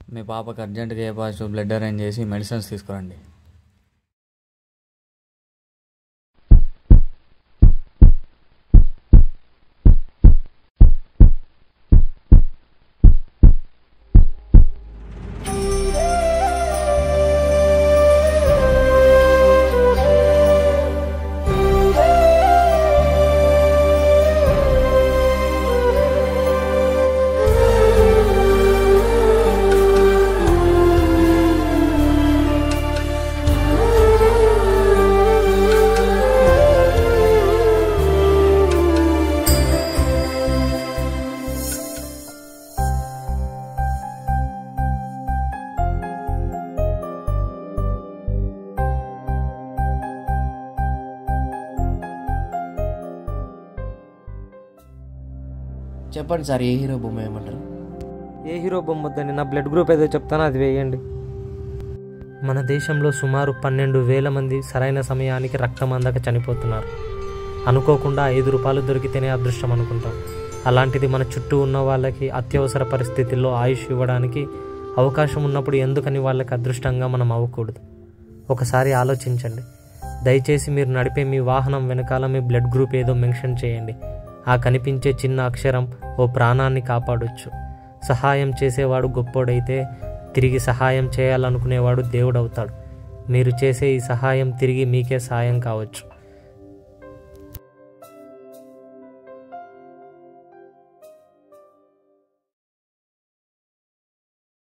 మీ పాపకి అర్జెంటుగా A positive blood arrange చేసి మెడిసిన్స్ తీసుకురండి చెప్పండి సార్ ఏ హీరో బొమ్మ ఏమంటారు ఏ హీరో బొమ్మ వద్దండి నా బ్లడ్ గ్రూప్ ఏదో చెప్తానో అది వేయండి మన దేశంలో సుమారు పన్నెండు వేల మంది సరైన సమయానికి రక్తం అందక చనిపోతున్నారు అనుకోకుండా ఐదు రూపాయలు దొరికితేనే అదృష్టం అనుకుంటాం అలాంటిది మన చుట్టూ ఉన్న వాళ్ళకి అత్యవసర పరిస్థితుల్లో ఆయుష్ ఇవ్వడానికి అవకాశం ఉన్నప్పుడు ఎందుకని వాళ్ళకి అదృష్టంగా మనం అవ్వకూడదు ఒకసారి ఆలోచించండి దయచేసి మీరు నడిపే మీ వాహనం వెనకాల మీ బ్లడ్ గ్రూప్ ఏదో మెన్షన్ చేయండి ఆ కనిపించే చిన్న అక్షరం ఓ ప్రాణాన్ని కాపాడొచ్చు సహాయం చేసేవాడు గొప్పోడైతే తిరిగి సహాయం చేయాలనుకునేవాడు దేవుడవుతాడు మీరు చేసే ఈ సహాయం తిరిగి మీకే సాయం కావచ్చు